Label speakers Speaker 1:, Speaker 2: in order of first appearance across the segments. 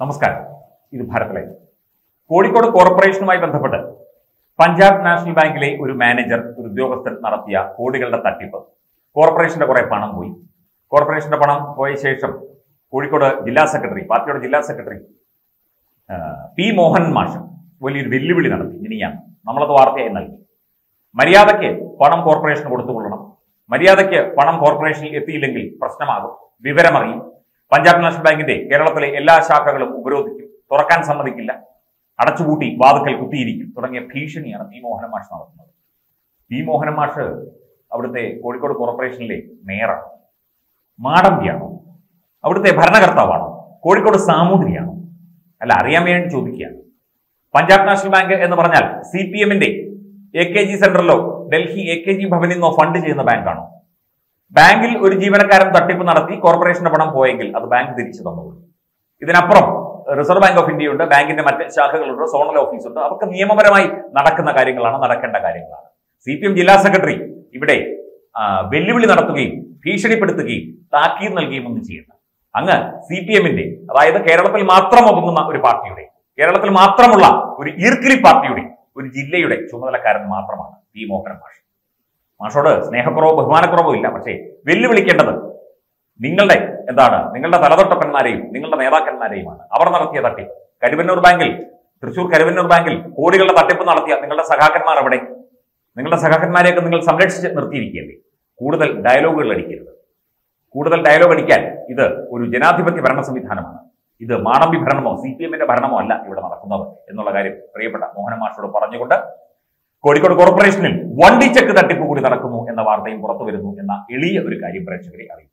Speaker 1: നമസ്കാരം ഇത് ഭാരതത്തിലെ കോഴിക്കോട് കോർപ്പറേഷനുമായി ബന്ധപ്പെട്ട് പഞ്ചാബ് നാഷണൽ ബാങ്കിലെ ഒരു മാനേജർ ഒരു ഉദ്യോഗസ്ഥൻ നടത്തിയ കോടികളുടെ തട്ടിപ്പ് കോർപ്പറേഷന്റെ കുറെ പണം പോയി കോർപ്പറേഷന്റെ പണം പോയ ശേഷം കോഴിക്കോട് ജില്ലാ സെക്രട്ടറി പാർട്ടിയുടെ ജില്ലാ സെക്രട്ടറി ആ, പി മോഹൻ മാഷ് വലിയൊരു വെല്ലുവിളി നടത്തി ഇനിയാണ് നമ്മളത് വാർത്തയായി നൽകി മര്യാദയ്ക്ക് പണം കോർപ്പറേഷന് കൊടുത്തുകൊള്ളണം മര്യാദയ്ക്ക് പണം കോർപ്പറേഷനിൽ എത്തിയില്ലെങ്കിൽ പ്രശ്നമാകും വിവരമറിയും പഞ്ചാബ് നാഷണൽ ബാങ്കിന്റെ കേരളത്തിലെ എല്ലാ ശാഖകളും ഉപരോധിക്കും തുറക്കാൻ സമ്മതിക്കില്ല അടച്ചുപൂട്ടി വാതുക്കൽ കുത്തിയിരിക്കും തുടങ്ങിയ ഭീഷണിയാണ് പി മോഹൻ മാഷ് നടത്തുന്നത് പി മോഹൻ മാഷ് അവിടുത്തെ കോഴിക്കോട് കോർപ്പറേഷനിലെ മേയറാണ് മാടമ്പിയാണോ അവിടുത്തെ ഭരണകർത്താവാണോ കോഴിക്കോട് സാമൂതിരിയാണോ അല്ല അറിയാൻ വേണ്ടി ചോദിക്കുകയാണ് പഞ്ചാബ് നാഷണൽ ബാങ്ക് എന്ന് പറഞ്ഞാൽ സി പി എമ്മിന്റെ എ കെ ജി സെന്ററിലോ ഡൽഹി എ കെ ജി ഭവനിൽ നിന്നോ ഫണ്ട് ചെയ്യുന്ന ബാങ്കാണോ ബാങ്കിൽ ഒരു ജീവനക്കാരൻ തട്ടിപ്പ് നടത്തി കോർപ്പറേഷന്റെ പണം പോയെങ്കിൽ അത് ബാങ്ക് തിരിച്ചു തന്നോളൂ ഇതിനപ്പുറം റിസർവ് ബാങ്ക് ഓഫ് ഇന്ത്യയുണ്ട് ബാങ്കിന്റെ മറ്റ് ശാഖകളുണ്ട് സോണൽ ഓഫീസുണ്ട് അതൊക്കെ നിയമപരമായി നടക്കുന്ന കാര്യങ്ങളാണ് നടക്കേണ്ട കാര്യങ്ങളാണ് സി പി എം ജില്ലാ സെക്രട്ടറി ഇവിടെ ആ, വെല്ലുവിളി നടത്തുകയും ഭീഷണിപ്പെടുത്തുകയും താക്കീത് നൽകുകയും ഒന്നും ചെയ്യുന്ന അങ്ങ് സി പി എമ്മിന്റെ അതായത് കേരളത്തിൽ മാത്രം ഒതുങ്ങുന്ന ഒരു പാർട്ടിയുടെ കേരളത്തിൽ മാത്രമുള്ള ഒരു ഈർക്കിലി പാർട്ടിയുടെ ഒരു ജില്ലയുടെ ചുമതലക്കാരൻ മാത്രമാണ് പി മോഹൻ മാഷ് മാഷോട് സ്നേഹക്കുറവോ ബഹുമാനക്കുറവോ ഇല്ല പക്ഷേ വെല്ലുവിളിക്കേണ്ടത് നിങ്ങളുടെ എന്താണ് നിങ്ങളുടെ തലതൊട്ടപ്പന്മാരെയും നിങ്ങളുടെ നേതാക്കന്മാരെയുമാണ് അവർ നടത്തിയ തട്ടിപ്പ് കരുവന്നൂർ ബാങ്കിൽ തൃശൂർ കരുവന്നൂർ ബാങ്കിൽ കോടികളുടെ തട്ടിപ്പ് നടത്തിയ നിങ്ങളുടെ സഖാക്കന്മാർ എവിടെ നിങ്ങളുടെ സഖാക്കന്മാരെയൊക്കെ നിങ്ങൾ സംരക്ഷിച്ച് നിർത്തിയിരിക്കുകയല്ലേ കൂടുതൽ ഡയലോഗുകൾ അടിക്കരുത് കൂടുതൽ ഡയലോഗ് അടിക്കാൻ ഇത് ഒരു ജനാധിപത്യ ഭരണ സംവിധാനമാണ് ഇത് മാടമ്പി ഭരണമോ സി പി എമ്മിന്റെ ഭരണമോ അല്ല ഇവിടെ നടക്കുന്നത് എന്നുള്ള കാര്യം പ്രിയപ്പെട്ട മോഹൻ മാഷോട് പറഞ്ഞുകൊണ്ട് കോഴിക്കോട് കോർപ്പറേഷനിൽ വണ്ടി ചെക്ക് തട്ടിപ്പ് കൂടി നടക്കുന്നു എന്ന വാർത്തയും പുറത്തു വരുന്നു എന്ന എളിയ ഒരു കാര്യം പ്രേക്ഷകരെ അറിയിക്കും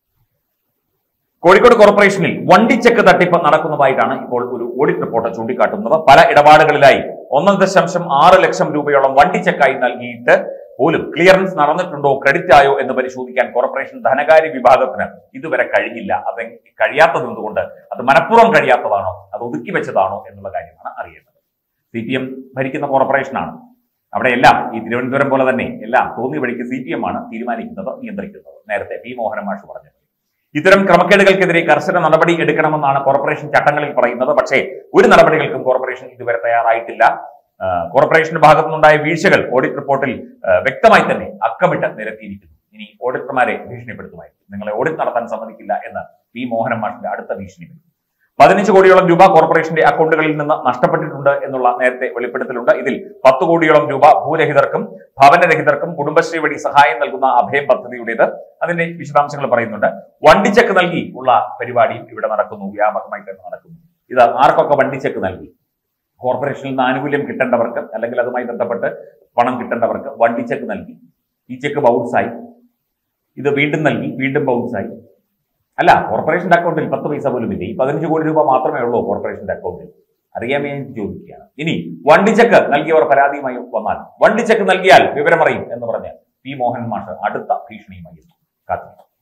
Speaker 1: കോഴിക്കോട് കോർപ്പറേഷനിൽ വണ്ടി ചെക്ക് തട്ടിപ്പ് നടക്കുന്നതായിട്ടാണ് ഇപ്പോൾ ഒരു ഓഡിറ്റ് റിപ്പോർട്ട് ചൂണ്ടിക്കാട്ടുന്നത് പല ഇടപാടുകളിലായി ഒന്നര ദശാംശം ആറ് ലക്ഷം രൂപയോളം വണ്ടി ചെക്കായി നൽകിയിട്ട് പോലും ക്ലിയറൻസ് നടന്നിട്ടുണ്ടോ ക്രെഡിറ്റ് ആയോ എന്ന് പരിശോധിക്കാൻ കോർപ്പറേഷൻ ധനകാര്യ വിഭാഗത്തിന് ഇതുവരെ കഴിഞ്ഞില്ല അത് കഴിയാത്തത് എന്തുകൊണ്ട് അത് മനഃപൂർവ്വം കഴിയാത്തതാണോ അത് ഒതുക്കി വെച്ചതാണോ എന്നുള്ള കാര്യമാണ് അറിയേണ്ടത് സി പി എം ഭരിക്കുന്ന കോർപ്പറേഷനാണ് അവിടെ എല്ലാം ഈ തിരുവനന്തപുരം പോലെ തന്നെ എല്ലാം തോന്നിയ വഴിക്ക് സി പി എം ആണ് തീരുമാനിക്കുന്നത് നിയന്ത്രിക്കുന്നത് നേരത്തെ പി മോഹൻ മാഷ് പറഞ്ഞത് ഇത്തരം ക്രമക്കേടുകൾക്കെതിരെ കർശന നടപടി എടുക്കണമെന്നാണ് കോർപ്പറേഷൻ ചട്ടങ്ങളിൽ പറയുന്നത് പക്ഷേ ഒരു നടപടികൾക്കും കോർപ്പറേഷൻ ഇതുവരെ തയ്യാറായിട്ടില്ല ആ, കോർപ്പറേഷന്റെ ഭാഗത്തുനിന്നുണ്ടായ വീഴ്ചകൾ ഓഡിറ്റ് റിപ്പോർട്ടിൽ ആ, വ്യക്തമായി തന്നെ അക്കമിട്ട് നിരത്തിയിരിക്കുന്നു ഇനി ഓഡിറ്റർമാരെ ഭീഷണിപ്പെടുത്തുമായിരിക്കും നിങ്ങളെ ഓഡിറ്റ് നടത്താൻ സമ്മതിക്കില്ല എന്ന് പി മോഹൻ മാഷിന്റെ അടുത്ത ഭീഷണി വരും പതിനഞ്ച് കോടിയോളം രൂപ കോർപ്പറേഷന്റെ അക്കൗണ്ടുകളിൽ നിന്ന് നഷ്ടപ്പെട്ടിട്ടുണ്ട് എന്നുള്ള നേരത്തെ വെളിപ്പെടുത്തലുണ്ട് ഇതിൽ പത്ത് കോടിയോളം രൂപ ഭൂരഹിതർക്കും ഭവനരഹിതർക്കും കുടുംബശ്രീ വഴി സഹായം നൽകുന്ന അഭയം പദ്ധതിയുടേത് അതിന്റെ വിശദാംശങ്ങൾ പറയുന്നുണ്ട് വണ്ടി ചെക്ക് നൽകി ഉള്ള പരിപാടിയും ഇവിടെ നടക്കുന്നു വ്യാപകമായി തന്നെ നടക്കുന്നു ഇത് ആർക്കൊക്കെ വണ്ടി ചെക്ക് നൽകി കോർപ്പറേഷനിൽ നിന്ന് ആനുകൂല്യം കിട്ടേണ്ടവർക്ക് അല്ലെങ്കിൽ അതുമായി ബന്ധപ്പെട്ട് പണം കിട്ടേണ്ടവർക്ക് വണ്ടി ചെക്ക് നൽകി ഈ ചെക്ക് ബൗൺസായി ഇത് വീണ്ടും നൽകി വീണ്ടും ബൗൺസായി അല്ല കോർപ്പറേഷന്റെ അക്കൗണ്ടിൽ പത്ത് പൈസ പോലും ഇല്ല ഈ പതിനഞ്ച് കോടി രൂപ മാത്രമേ ഉള്ളൂ കോർപ്പറേഷന്റെ അക്കൗണ്ടിൽ അറിയാൻ വേണ്ടി ചോദിക്കുകയാണ് ഇനി വണ്ടി ചെക്ക് നൽകിയവർ പരാതിയുമായി വന്നാൽ വണ്ടി ചെക്ക് നൽകിയാൽ വിവരമറിയും എന്ന് പറഞ്ഞ് പി മോഹൻ മാഷ് അടുത്ത ഭീഷണിയുമായി എത്തും കാത്തിരിക്കും